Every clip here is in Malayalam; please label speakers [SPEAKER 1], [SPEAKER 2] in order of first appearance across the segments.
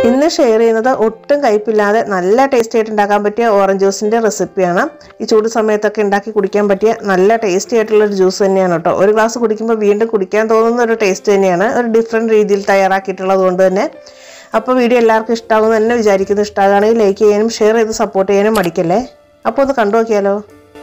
[SPEAKER 1] ഇന്ന് ഷെയർ ചെയ്യുന്നത് ഒട്ടും കയ്പില്ലാതെ നല്ല ടേസ്റ്റി ആയിട്ട് ഉണ്ടാക്കാൻ പറ്റിയ ഓറഞ്ച് ജ്യൂസിൻ്റെ റെസിപ്പിയാണ് ഈ ചൂട് സമയത്തൊക്കെ ഉണ്ടാക്കി കുടിക്കാൻ പറ്റിയ നല്ല ടേസ്റ്റി ആയിട്ടുള്ള ഒരു ജ്യൂസ് തന്നെയാണ് കേട്ടോ ഒരു ഗ്ലാസ് കുടിക്കുമ്പോൾ വീണ്ടും കുടിക്കാൻ തോന്നുന്ന ഒരു ടേസ്റ്റ് തന്നെയാണ് ഒരു ഡിഫറെൻറ്റ് രീതിയിൽ തയ്യാറാക്കിയിട്ടുള്ളത് കൊണ്ട് തന്നെ അപ്പോൾ വീഡിയോ എല്ലാവർക്കും ഇഷ്ടമാകുമെന്ന് തന്നെ വിചാരിക്കുന്നു ഇഷ്ടമാകുകയാണെങ്കിൽ ലൈക്ക് ചെയ്യാനും ഷെയർ ചെയ്ത് സപ്പോർട്ട് ചെയ്യാനും മടിക്കല്ലേ അപ്പോൾ ഒന്ന് കണ്ടു നോക്കിയാലോ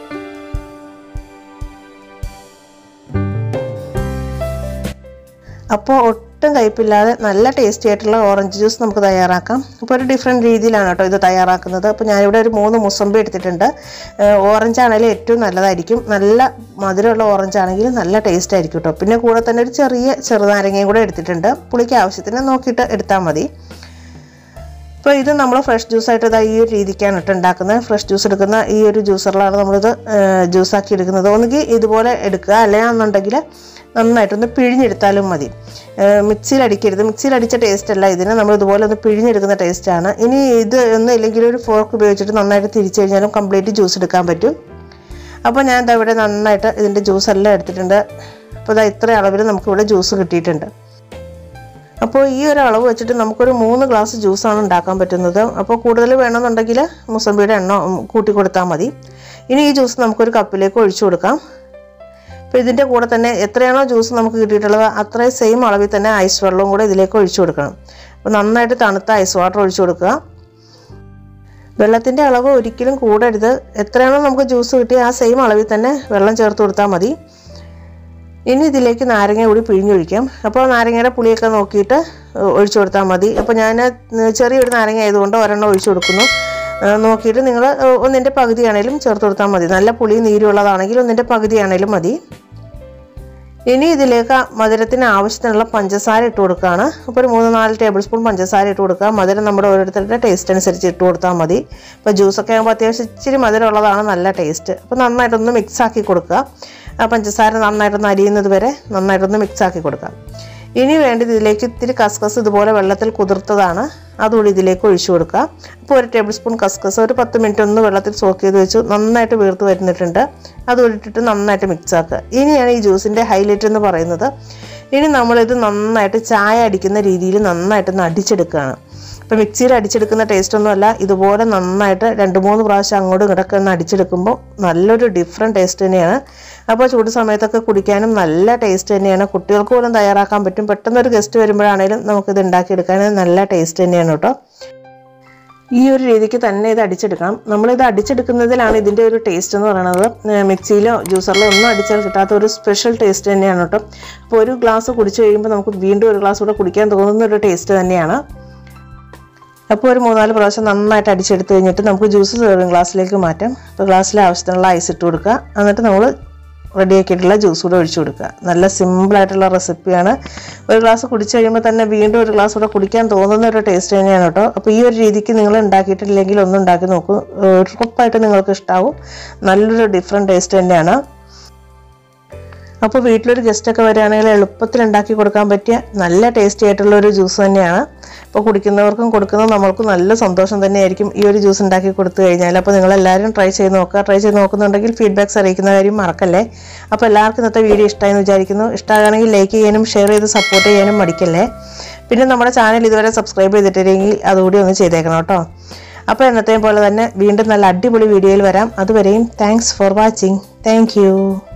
[SPEAKER 1] അപ്പോൾ ഒട്ടും കയ്പില്ലാതെ നല്ല ടേസ്റ്റി ആയിട്ടുള്ള ഓറഞ്ച് ജ്യൂസ് നമുക്ക് തയ്യാറാക്കാം അപ്പോൾ ഒരു ഡിഫറെൻറ്റ് രീതിയിലാണ് കേട്ടോ ഇത് തയ്യാറാക്കുന്നത് അപ്പോൾ ഞാനിവിടെ ഒരു മൂന്ന് മുസമ്പി എടുത്തിട്ടുണ്ട് ഓറഞ്ച് ആണെങ്കിലും ഏറ്റവും നല്ലതായിരിക്കും നല്ല മധുരമുള്ള ഓറഞ്ച് ആണെങ്കിൽ നല്ല ടേസ്റ്റ് ആയിരിക്കും കേട്ടോ പിന്നെ കൂടെ തന്നെ ഒരു ചെറിയ ചെറുനാരങ്ങയും കൂടെ എടുത്തിട്ടുണ്ട് പുളിക്ക് ആവശ്യത്തിന് നോക്കിയിട്ട് എടുത്താൽ മതി അപ്പോൾ ഇത് നമ്മൾ ഫ്രഷ് ജ്യൂസായിട്ട് ഇതാ ഈ ഒരു രീതിക്കാണ് ഇട്ട് ഉണ്ടാക്കുന്നത് ഫ്രഷ് ജ്യൂസ് എടുക്കുന്ന ഈ ഒരു ജ്യൂസറിലാണ് നമ്മളിത് ജ്യൂസാക്കി എടുക്കുന്നത് ഒന്നുകിൽ ഇതുപോലെ എടുക്കുക അല്ലാന്നുണ്ടെങ്കിൽ നന്നായിട്ടൊന്ന് പിഴിഞ്ഞെടുത്താലും മതി മിക്സിയിൽ അടിക്കരുത് മിക്സിയിൽ അടിച്ച ടേസ്റ്റ് അല്ല ഇതിന് നമ്മൾ ഇതുപോലെ ഒന്ന് പിഴിഞ്ഞെടുക്കുന്ന ടേസ്റ്റാണ് ഇനി ഇത് ഒന്നും ഇല്ലെങ്കിൽ ഒരു ഫോർക്ക് ഉപയോഗിച്ചിട്ട് നന്നായിട്ട് തിരിച്ചു കഴിഞ്ഞാലും കംപ്ലീറ്റ് ജ്യൂസ് എടുക്കാൻ പറ്റും അപ്പോൾ ഞാൻ ഇതാ ഇവിടെ നന്നായിട്ട് ഇതിൻ്റെ ജ്യൂസ് എല്ലാം എടുത്തിട്ടുണ്ട് അപ്പോൾ ഇതാ ഇത്ര അളവിൽ നമുക്കിവിടെ ജ്യൂസ് കിട്ടിയിട്ടുണ്ട് അപ്പോൾ ഈ ഒരു അളവ് വെച്ചിട്ട് നമുക്കൊരു മൂന്ന് ഗ്ലാസ് ജ്യൂസാണ് ഉണ്ടാക്കാൻ പറ്റുന്നത് അപ്പോൾ കൂടുതൽ വേണമെന്നുണ്ടെങ്കിൽ മുസമ്പിയുടെ എണ്ണ കൂട്ടി കൊടുത്താൽ മതി ഇനി ഈ ജ്യൂസ് നമുക്കൊരു കപ്പിലേക്ക് ഒഴിച്ചു കൊടുക്കാം അപ്പോൾ ഇതിൻ്റെ കൂടെ തന്നെ എത്രയാണോ ജ്യൂസ് നമുക്ക് കിട്ടിയിട്ടുള്ളത് അത്രയും സെയിം അളവിൽ തന്നെ ഐസ് വെള്ളവും കൂടെ ഇതിലേക്ക് ഒഴിച്ചു കൊടുക്കണം അപ്പോൾ നന്നായിട്ട് തണുത്ത ഐസ് വാട്ടർ ഒഴിച്ചു കൊടുക്കുക വെള്ളത്തിൻ്റെ അളവ് ഒരിക്കലും കൂടരുത് എത്രയാണോ നമുക്ക് ജ്യൂസ് കിട്ടിയ ആ സെയിം അളവിൽ തന്നെ വെള്ളം ചേർത്ത് കൊടുത്താൽ മതി ഇനി ഇതിലേക്ക് നാരങ്ങ കൂടി പിഴിഞ്ഞൊഴിക്കാം അപ്പോൾ നാരങ്ങയുടെ പുളിയൊക്കെ നോക്കിയിട്ട് ഒഴിച്ചു കൊടുത്താൽ മതി അപ്പോൾ ഞാൻ ചെറിയൊരു നാരങ്ങ ആയതുകൊണ്ട് ഒരെണ്ണം ഒഴിച്ചു കൊടുക്കുന്നു നോക്കിയിട്ട് നിങ്ങൾ ഒന്നിൻ്റെ പകുതിയാണേലും ചേർത്ത് കൊടുത്താൽ മതി നല്ല പുളി നീരുള്ളതാണെങ്കിൽ ഒന്നിൻ്റെ പകുതിയാണേലും മതി ഇനി ഇതിലേക്ക് മധുരത്തിന് ആവശ്യത്തിനുള്ള പഞ്ചസാര ഇട്ട് കൊടുക്കുകയാണ് അപ്പോൾ ഒരു മൂന്ന് നാല് ടേബിൾ സ്പൂൺ പഞ്ചസാര ഇട്ട് കൊടുക്കുക മധുരം നമ്മുടെ ഓരോരുത്തരുടെ ടേസ്റ്റ് അനുസരിച്ച് ഇട്ട് കൊടുത്താൽ മതി ഇപ്പോൾ ജ്യൂസൊക്കെ ആകുമ്പോൾ അത്യാവശ്യം ഇച്ചിരി മധുരമുള്ളതാണ് നല്ല ടേസ്റ്റ് അപ്പോൾ നന്നായിട്ടൊന്ന് മിക്സ് ആക്കി കൊടുക്കുക ആ പഞ്ചസാര നന്നായിട്ടൊന്ന് അരിയുന്നത് വരെ നന്നായിട്ടൊന്ന് മിക്സ് ആക്കി കൊടുക്കാം ഇനി വേണ്ടത് ഇതിലേക്ക് ഇത്തിരി കസ്കസ് ഇതുപോലെ വെള്ളത്തിൽ കുതിർത്തതാണ് അതുകൂടി ഇതിലേക്ക് ഒഴിച്ചു കൊടുക്കുക അപ്പോൾ ഒരു ടേബിൾ സ്പൂൺ കസ്കസ് ഒരു പത്ത് മിനിറ്റ് ഒന്ന് വെള്ളത്തിൽ സോക്ക് ചെയ്ത് വെച്ചു നന്നായിട്ട് വീർത്ത് വരുന്നിട്ടുണ്ട് അത് ഇട്ടിട്ട് നന്നായിട്ട് മിക്സ് ആക്കുക ഇനിയാണ് ഈ ജ്യൂസിൻ്റെ ഹൈലൈറ്റ് എന്ന് പറയുന്നത് ഇനി നമ്മളിത് നന്നായിട്ട് ചായ അടിക്കുന്ന രീതിയിൽ നന്നായിട്ടൊന്ന് അടിച്ചെടുക്കുകയാണ് ഇപ്പോൾ മിക്സിയിൽ അടിച്ചെടുക്കുന്ന ടേസ്റ്റ് ഒന്നുമല്ല ഇതുപോലെ നന്നായിട്ട് രണ്ട് മൂന്ന് പ്രാവശ്യം അങ്ങോട്ടും ഇങ്ങോട്ടൊക്കെ ഒന്ന് അടിച്ചെടുക്കുമ്പോൾ നല്ലൊരു ഡിഫറെൻറ്റ് ടേസ്റ്റ് തന്നെയാണ് അപ്പോൾ ചൂട് സമയത്തൊക്കെ കുടിക്കാനും നല്ല ടേസ്റ്റ് തന്നെയാണ് കുട്ടികൾക്ക് പോലും തയ്യാറാക്കാൻ പറ്റും പെട്ടെന്ന് ഒരു ഗസ്റ്റ് വരുമ്പോഴാണേലും നമുക്കിത് ഉണ്ടാക്കിയെടുക്കാനും നല്ല ടേസ്റ്റ് തന്നെയാണ് കേട്ടോ ഈ ഒരു രീതിക്ക് തന്നെ ഇത് അടിച്ചെടുക്കണം നമ്മളിത് അടിച്ചെടുക്കുന്നതിലാണ് ഇതിൻ്റെ ഒരു ടേസ്റ്റ് എന്ന് പറയുന്നത് മിക്സിയിലോ ജ്യൂസറിലോ ഒന്നും അടിച്ചാൽ കിട്ടാത്ത ഒരു സ്പെഷ്യൽ ടേസ്റ്റ് തന്നെയാണ് കേട്ടോ അപ്പോൾ ഒരു ഗ്ലാസ് കുടിച്ചു കഴിയുമ്പോൾ നമുക്ക് വീണ്ടും ഒരു ഗ്ലാസ് കൂടെ കുടിക്കാൻ തോന്നുന്ന ഒരു ടേസ്റ്റ് തന്നെയാണ് അപ്പോൾ ഒരു മൂന്നാല് പ്രാവശ്യം നന്നായിട്ട് അടിച്ചെടുത്ത് കഴിഞ്ഞിട്ട് നമുക്ക് ജ്യൂസ് സെർവിങ് ഗ്ലാസ്സിലേക്ക് മാറ്റാം അപ്പോൾ ഗ്ലാസ്സിൽ ആവശ്യത്തിനുള്ള ഐസ് ഇട്ട് കൊടുക്കുക എന്നിട്ട് നമ്മൾ റെഡിയാക്കിയിട്ടുള്ള ജ്യൂസ് കൂടെ ഒഴിച്ചു കൊടുക്കുക നല്ല സിമ്പിളായിട്ടുള്ള റെസിപ്പിയാണ് ഒരു ഗ്ലാസ് കുടിച്ചു കഴിയുമ്പോൾ തന്നെ വീണ്ടും ഒരു ഗ്ലാസ് കൂടെ കുടിക്കാൻ തോന്നുന്ന ഒരു ടേസ്റ്റ് തന്നെയാണ് കേട്ടോ അപ്പോൾ ഈ ഒരു രീതിക്ക് നിങ്ങൾ ഉണ്ടാക്കിയിട്ടില്ലെങ്കിൽ ഒന്നും ഉണ്ടാക്കി നോക്കൂ ഉറപ്പായിട്ട് നിങ്ങൾക്ക് ഇഷ്ടാവും നല്ലൊരു ഡിഫറെൻറ്റ് ടേസ്റ്റ് തന്നെയാണ് അപ്പോൾ വീട്ടിലൊരു ഗസ്റ്റൊക്കെ വരികയാണെങ്കിൽ എളുപ്പത്തിൽ ഉണ്ടാക്കി കൊടുക്കാൻ പറ്റിയ നല്ല ടേസ്റ്റി ആയിട്ടുള്ള ഒരു ജ്യൂസ് തന്നെയാണ് അപ്പോൾ കുടിക്കുന്നവർക്കും കൊടുക്കുന്നത് നമ്മൾക്ക് നല്ല സന്തോഷം തന്നെയായിരിക്കും ഈ ഒരു ജ്യൂസ് ഉണ്ടാക്കി കൊടുത്തു കഴിഞ്ഞാൽ അപ്പോൾ നിങ്ങളെല്ലാവരും ട്രൈ ചെയ്ത് നോക്കുക ട്രൈ ചെയ്ത് നോക്കുന്നുണ്ടെങ്കിൽ ഫീഡ്ബാക്ക്സ് അറിയിക്കുന്ന കാര്യം മറക്കല്ലേ അപ്പോൾ എല്ലാവർക്കും ഇന്നത്തെ വീഡിയോ ഇഷ്ടമായെന്ന് വിചാരിക്കുന്നു ഇഷ്ടമാകുകയാണെങ്കിൽ ലൈക്ക് ചെയ്യാനും ഷെയർ ചെയ്ത് സപ്പോർട്ട് ചെയ്യാനും മടിക്കല്ലേ പിന്നെ നമ്മുടെ ചാനൽ ഇതുവരെ സബ്സ്ക്രൈബ് ചെയ്തിട്ടില്ലെങ്കിൽ അതുകൂടി ഒന്ന് ചെയ്തേക്കണം കേട്ടോ അപ്പോൾ എന്നത്തെയും പോലെ തന്നെ വീണ്ടും നല്ല അടിപൊളി വീഡിയോയിൽ വരാം അതുവരെയും താങ്ക്സ് ഫോർ വാച്ചിങ് താങ്ക്